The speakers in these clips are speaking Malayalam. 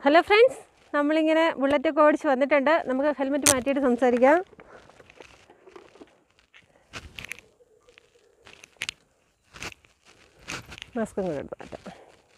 ഹലോ ഫ്രണ്ട്സ് നമ്മളിങ്ങനെ ബുള്ളറ്റൊക്കെ ഓടിച്ച് വന്നിട്ടുണ്ട് നമുക്ക് ഹെൽമെറ്റ് മാറ്റിയിട്ട് സംസാരിക്കാം മാസ്കും കൂടെ എടുത്ത് മാറ്റാം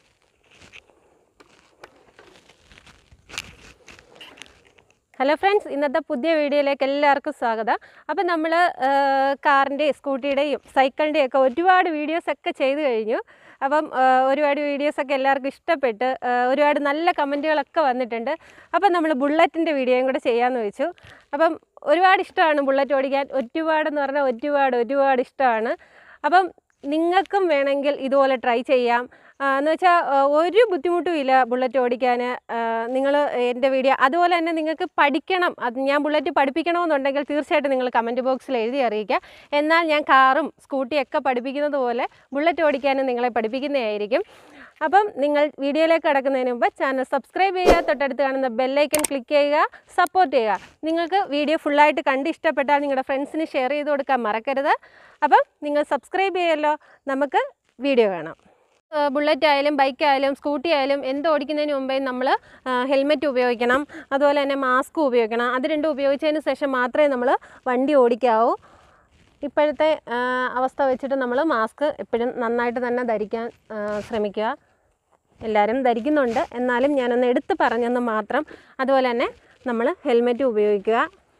ഹലോ ഫ്രണ്ട്സ് ഇന്നത്തെ പുതിയ വീഡിയോയിലേക്ക് എല്ലാവർക്കും സ്വാഗതം അപ്പം നമ്മൾ കാറിൻ്റെയും സ്കൂട്ടിയുടെയും സൈക്കിളിൻ്റെയും ഒക്കെ ഒരുപാട് വീഡിയോസൊക്കെ ചെയ്ത് കഴിഞ്ഞു അപ്പം ആ, ഒരുപാട് വീഡിയോസൊക്കെ എല്ലാവർക്കും ഇഷ്ടപ്പെട്ട് ആ, ഒരുപാട് നല്ല കമൻറ്റുകളൊക്കെ വന്നിട്ടുണ്ട് അപ്പം നമ്മൾ ബുള്ളറ്റിൻ്റെ വീഡിയോയും കൂടെ ചെയ്യാമെന്ന് വെച്ചു അപ്പം ഒരുപാട് ഇഷ്ടമാണ് ബുള്ളറ്റ് ഓടിക്കാൻ ഒരുപാടെന്ന് പറഞ്ഞാൽ ഒരുപാട് ഒരുപാട് ഇഷ്ടമാണ് അപ്പം നിങ്ങൾക്കും വേണമെങ്കിൽ ഇതുപോലെ ട്രൈ ചെയ്യാം ആ, എന്ന് വെച്ചാൽ ഒരു ബുദ്ധിമുട്ടും ഇല്ല ബുള്ളറ്റ് ഓടിക്കാൻ നിങ്ങൾ എൻ്റെ വീഡിയോ അതുപോലെ തന്നെ നിങ്ങൾക്ക് പഠിക്കണം അത് ഞാൻ ബുള്ളറ്റ് പഠിപ്പിക്കണമെന്നുണ്ടെങ്കിൽ തീർച്ചയായിട്ടും നിങ്ങൾ കമൻറ്റ് ബോക്സിൽ എഴുതി അറിയിക്കുക എന്നാൽ ഞാൻ കാറും സ്കൂട്ടിയൊക്കെ പഠിപ്പിക്കുന്നത് പോലെ ബുള്ളറ്റ് ഓടിക്കാനും നിങ്ങളെ പഠിപ്പിക്കുന്നതായിരിക്കും അപ്പം നിങ്ങൾ വീഡിയോയിലേക്ക് കടക്കുന്നതിന് മുമ്പ് ചാനൽ സബ്സ്ക്രൈബ് ചെയ്യുക തൊട്ടടുത്ത് കാണുന്ന ബെല്ലൈക്കൺ ക്ലിക്ക് ചെയ്യുക സപ്പോർട്ട് ചെയ്യുക നിങ്ങൾക്ക് വീഡിയോ ഫുള്ളായിട്ട് കണ്ട് ഇഷ്ടപ്പെട്ടാൽ നിങ്ങളുടെ ഫ്രണ്ട്സിന് ഷെയർ ചെയ്ത് കൊടുക്കാൻ മറക്കരുത് അപ്പം നിങ്ങൾ സബ്സ്ക്രൈബ് ചെയ്യല്ലോ നമുക്ക് വീഡിയോ കാണാം ബുള്ളറ്റ് ആയാലും ബൈക്ക് ആയാലും സ്കൂട്ടി ആയാലും എന്ത് ഓടിക്കുന്നതിന് മുമ്പേ നമ്മൾ ഹെൽമെറ്റ് ഉപയോഗിക്കണം അതുപോലെ തന്നെ മാസ്ക് ഉപയോഗിക്കണം അത് രണ്ടും ഉപയോഗിച്ചതിന് ശേഷം മാത്രമേ നമ്മൾ വണ്ടി ഓടിക്കാവൂ ഇപ്പോഴത്തെ ആ, അവസ്ഥ വെച്ചിട്ട് നമ്മൾ മാസ്ക് എപ്പോഴും നന്നായിട്ട് തന്നെ ധരിക്കാൻ ആ, ശ്രമിക്കുക എല്ലാവരും ധരിക്കുന്നുണ്ട് എന്നാലും ഞാനൊന്ന് എടുത്ത് പറഞ്ഞെന്ന് മാത്രം അതുപോലെ തന്നെ നമ്മൾ ഹെൽമെറ്റ് ഉപയോഗിക്കുക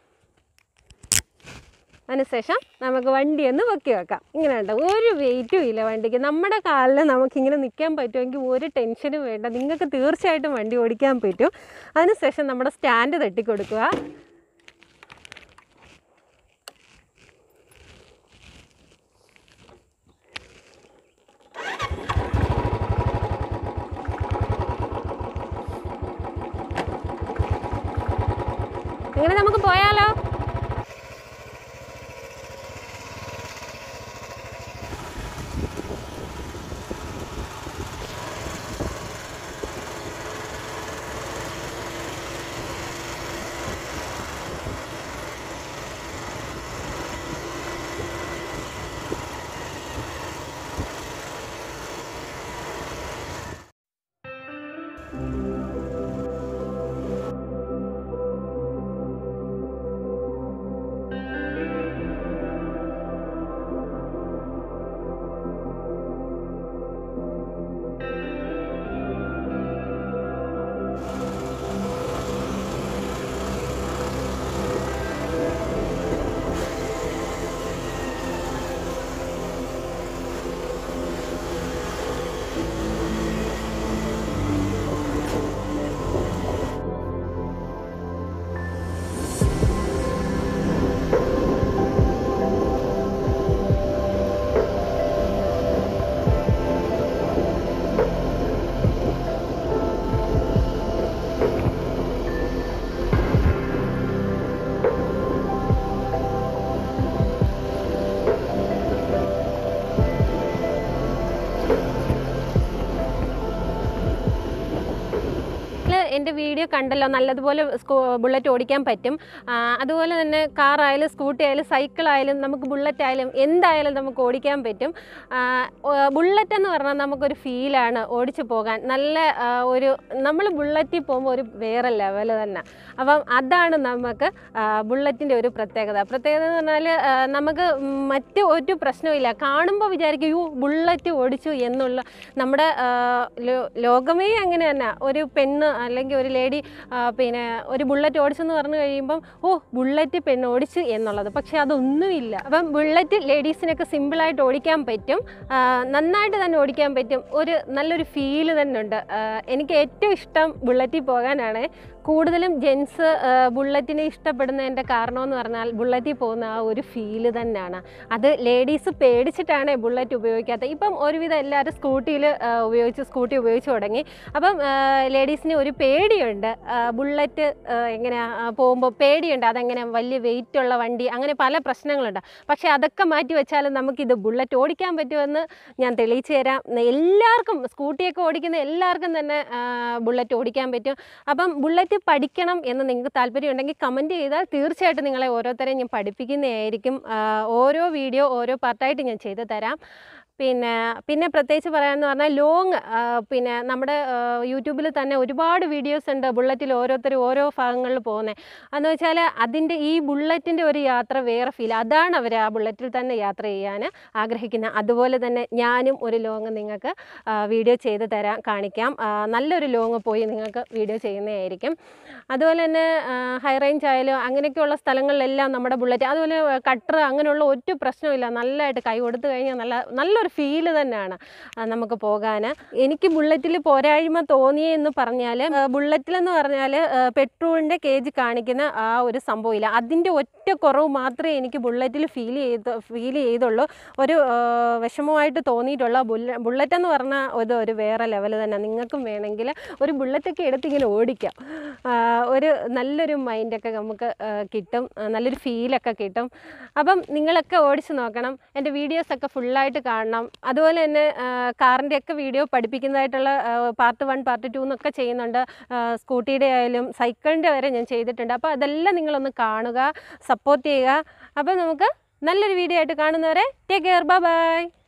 അതിനുശേഷം നമുക്ക് വണ്ടി ഒന്ന് പൊക്കി വെക്കാം ഇങ്ങനെ വേണ്ട ഒരു വെയിറ്റും ഇല്ല വണ്ടിക്ക് നമ്മുടെ കാലിൽ നമുക്കിങ്ങനെ നിൽക്കാൻ പറ്റുമെങ്കിൽ ഒരു ടെൻഷനും വേണ്ട നിങ്ങൾക്ക് തീർച്ചയായിട്ടും വണ്ടി ഓടിക്കാൻ പറ്റും അതിനുശേഷം നമ്മുടെ സ്റ്റാൻഡ് തട്ടിക്കൊടുക്കുക അങ്ങനെ നമുക്ക് പോയാലോ എൻ്റെ വീഡിയോ കണ്ടല്ലോ നല്ലതുപോലെ സ്കൂ ബുള്ളറ്റ് ഓടിക്കാൻ പറ്റും ആ, അതുപോലെ തന്നെ കാറായാലും സ്കൂട്ടി ആയാലും സൈക്കിൾ ആയാലും നമുക്ക് ബുള്ളറ്റ് ആയാലും എന്തായാലും നമുക്ക് ഓടിക്കാൻ പറ്റും ആ, ഓ- ബുള്ളറ്റ് എന്ന് പറഞ്ഞാൽ നമുക്കൊരു ഫീലാണ് ഓടിച്ചു പോകാൻ നല്ല ആ, ഒരു നമ്മൾ ബുള്ളറ്റിൽ പോകുമ്പോൾ ഒരു വേറെ ലെവൽ തന്നെ അപ്പം അതാണ് നമുക്ക് ബുള്ളറ്റിൻ്റെ ഒരു പ്രത്യേകത പ്രത്യേകത എന്ന് പറഞ്ഞാൽ ആ, നമുക്ക് മറ്റ് ഒരു പ്രശ്നവുമില്ല കാണുമ്പോൾ വിചാരിക്കും യൂ ബുള്ളറ്റ് ഓടിച്ചു എന്നുള്ള നമ്മുടെ ആ, ലോ- ലോകമേ അങ്ങനെ തന്നെ ഒരു പെണ്ണ് അല്ലെങ്കിൽ ഒരു ലേഡി പിന്നെ ഒരു ബുള്ളറ്റ് ഓടിച്ചെന്ന് പറഞ്ഞു കഴിയുമ്പം ഓ ബുള്ളറ്റ് പെണ്ണ് ഓടിച്ചു എന്നുള്ളത് പക്ഷേ അതൊന്നുമില്ല അപ്പം ബുള്ളറ്റ് ലേഡീസിനൊക്കെ സിമ്പിളായിട്ട് ഓടിക്കാൻ പറ്റും ആ, നന്നായിട്ട് തന്നെ ഓടിക്കാൻ പറ്റും ഒരു നല്ലൊരു ഫീല് തന്നെ ഉണ്ട് ആ, എനിക്ക് ഏറ്റവും ഇഷ്ടം ബുള്ളറ്റിൽ പോകാനാണ് കൂടുതലും ജെൻസ് ബുള്ളറ്റിനെ ഇഷ്ടപ്പെടുന്നതിൻ്റെ കാരണമെന്ന് പറഞ്ഞാൽ ബുള്ളറ്റിൽ പോകുന്ന ആ ഒരു ഫീല് തന്നെയാണ് അത് ലേഡീസ് പേടിച്ചിട്ടാണ് ബുള്ളറ്റ് ഉപയോഗിക്കാത്തത് ഇപ്പം ഒരുവിധം എല്ലാവരും സ്കൂട്ടിയിൽ ഉപയോഗിച്ച് സ്കൂട്ടി ഉപയോഗിച്ച് തുടങ്ങി അപ്പം ലേഡീസിന് ഒരു പേടിയുണ്ട് ആ, ബുള്ളറ്റ് ആ, എങ്ങനെ പോകുമ്പോൾ പേടിയുണ്ട് അതെങ്ങനെ വലിയ വെയിറ്റ് ഉള്ള വണ്ടി അങ്ങനെ പല പ്രശ്നങ്ങളുണ്ട് പക്ഷേ അതൊക്കെ മാറ്റി വെച്ചാലും നമുക്കിത് ബുള്ളറ്റ് ഓടിക്കാൻ പറ്റുമെന്ന് ഞാൻ തെളിയിച്ചു തരാം എല്ലാവർക്കും സ്കൂട്ടിയൊക്കെ ഓടിക്കുന്ന എല്ലാവർക്കും തന്നെ ആ, ബുള്ളറ്റ് ഓടിക്കാൻ പറ്റും അപ്പം ബുള്ളറ്റ് പഠിക്കണം എന്ന് നിങ്ങൾക്ക് താല്പര്യമുണ്ടെങ്കിൽ കമൻറ്റ് ചെയ്താൽ തീർച്ചയായിട്ടും നിങ്ങളെ ഓരോരുത്തരെയും ഞാൻ പഠിപ്പിക്കുന്നതായിരിക്കും ആ, ഓരോ വീഡിയോ ഓരോ പാർട്ടായിട്ട് ഞാൻ ചെയ്തു തരാം പിന്നെ പിന്നെ പ്രത്യേകിച്ച് പറയാമെന്ന് പറഞ്ഞാൽ ലോങ് പിന്നെ നമ്മുടെ യൂട്യൂബിൽ തന്നെ ഒരുപാട് വീഡിയോസ് ഉണ്ട് ബുള്ളറ്റിൽ ഓരോരുത്തരും ഓരോ ഭാഗങ്ങളിൽ പോകുന്നത് എന്ന് വെച്ചാൽ അതിൻ്റെ ഈ ബുള്ളറ്റിൻ്റെ ഒരു യാത്ര വേറെ ഫീൽ അതാണ് അവർ ആ ബുള്ളറ്റിൽ തന്നെ യാത്ര ചെയ്യാൻ ആഗ്രഹിക്കുന്നത് അതുപോലെ തന്നെ ഞാനും ഒരു ലോങ് നിങ്ങൾക്ക് ആ, വീഡിയോ ചെയ്ത് തരാൻ കാണിക്കാം ആ, നല്ലൊരു ലോങ് പോയി നിങ്ങൾക്ക് വീഡിയോ ചെയ്യുന്നതായിരിക്കും അതുപോലെ തന്നെ ഹൈ റേഞ്ച് ആയാലും അങ്ങനെയൊക്കെയുള്ള സ്ഥലങ്ങളിലെല്ലാം നമ്മുടെ ബുള്ളറ്റ് അതുപോലെ കട്ടർ അങ്ങനെയുള്ള ഒരു പ്രശ്നമില്ല നല്ലതായിട്ട് കൈ കൊടുത്തു കഴിഞ്ഞാൽ നല്ല നല്ലൊരു ഫീല് തന്നെയാണ് ആ, നമുക്ക് പോകാൻ എനിക്ക് ബുള്ളറ്റിൽ പോരായ്മ തോന്നിയെന്ന് പറഞ്ഞാൽ ബുള്ളറ്റിലെന്ന് പറഞ്ഞാൽ പെട്രോളിൻ്റെ കേജ് കാണിക്കുന്ന ആ ഒരു സംഭവമില്ല അതിൻ്റെ ഒറ്റ കുറവ് മാത്രമേ എനിക്ക് ബുള്ളറ്റിൽ ഫീൽ ചെയ്ത് ഫീൽ ചെയ്തുള്ളൂ ഒരു ആ, വിഷമമായിട്ട് തോന്നിയിട്ടുള്ള ബുള്ള ബുള്ളറ്റ് എന്ന് പറഞ്ഞാൽ ഇത് ഒരു വേറെ ലെവൽ തന്നെ നിങ്ങൾക്കും വേണമെങ്കിൽ ഒരു ബുള്ളറ്റൊക്കെ എടുത്ത് ഇങ്ങനെ ഓടിക്കാം ആ, ഒരു നല്ലൊരു മൈൻഡൊക്കെ നമുക്ക് ആ, കിട്ടും ആ, നല്ലൊരു ഫീലൊക്കെ കിട്ടും അപ്പം നിങ്ങളൊക്കെ ഓടിച്ച് നോക്കണം എൻ്റെ വീഡിയോസൊക്കെ ഫുള്ളായിട്ട് കാണണം അതുപോലെ തന്നെ കാറിൻ്റെ ഒക്കെ വീഡിയോ പഠിപ്പിക്കുന്നതായിട്ടുള്ള പാർട്ട് വൺ പാർട്ട് ടു എന്നൊക്കെ ചെയ്യുന്നുണ്ട് ആ, സ്കൂട്ടിയുടെ ആയാലും സൈക്കിളിൻ്റെ വരെ ഞാൻ ചെയ്തിട്ടുണ്ട് അപ്പോൾ അതെല്ലാം നിങ്ങളൊന്ന് കാണുക സപ്പോർട്ട് ചെയ്യുക അപ്പോൾ നമുക്ക് നല്ലൊരു വീഡിയോ ആയിട്ട് കാണുന്നവരെ ടേക്ക് കെയർ ബൈ ബൈ